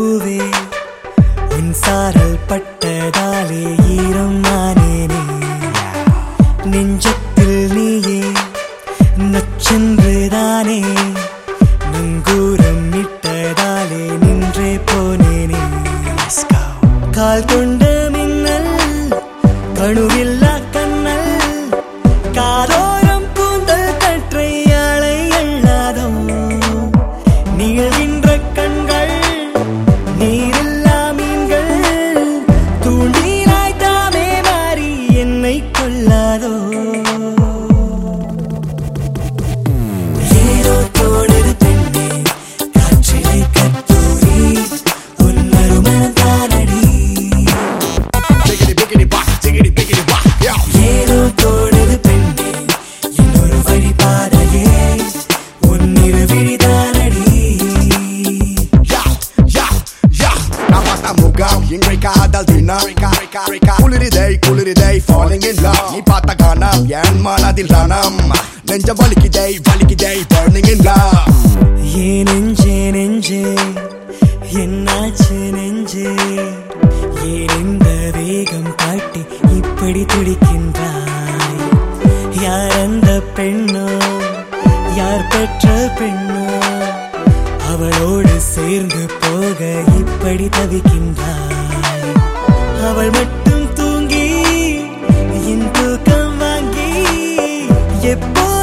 பூவே உன் சாரல் பட்டதாலே ஈரம் ஆனேனே நெஞ்சத்தில் நீயே நச்சென்றுதானே நங்கூரம் இட்டதாலே நின்றே போனேனே கால் கொண்ட மின்னல் கணுவில்லா கண்ணல் காதோரம் கூந்தல் கற்றை அலை அல்லாதோ நீள்கின்ற கண்கள் நீரில்லா மீன்கள் தூண்டிலாய் தாமே மாறி என்னை கொல்லாதோ ஏதோ தோணுது பெண்ணே காற்றிலே கத்தூரி உன் மறுமணம் தானடி Biggity, biggity, bop, tiggity, biggity, bop, yo. ஏதோ தோணுது பெண்ணே இன்னொரு வழிபாதையே உன்னிரு விழிதானடி Yo, yo, yo. நான் பார்த்த முகம் இன்றை காதல் தினம் குளிரிதை குளிரிதை falling in love நீ பார்த்த காணம் என் மனதில் ரணம் நெஞ்ச வலிக்குதை வலிக்குதை burning in love ஏ நெஞ்சே நெஞ்சே என்னாச்சு நெஞ்சே ஏன் இந்த வேகம் காட்டி இப்படி துடிக்கின்றாய் யார் அந்த பெண்ணோ யார் பெற்ற பெண்ணோ அவளோடு சேர்ந்து போக இப்படி தவிக்கின்றாய் அவள் மட்டும் தூங்கி என் தூக்கம் வாங்கி எப்போ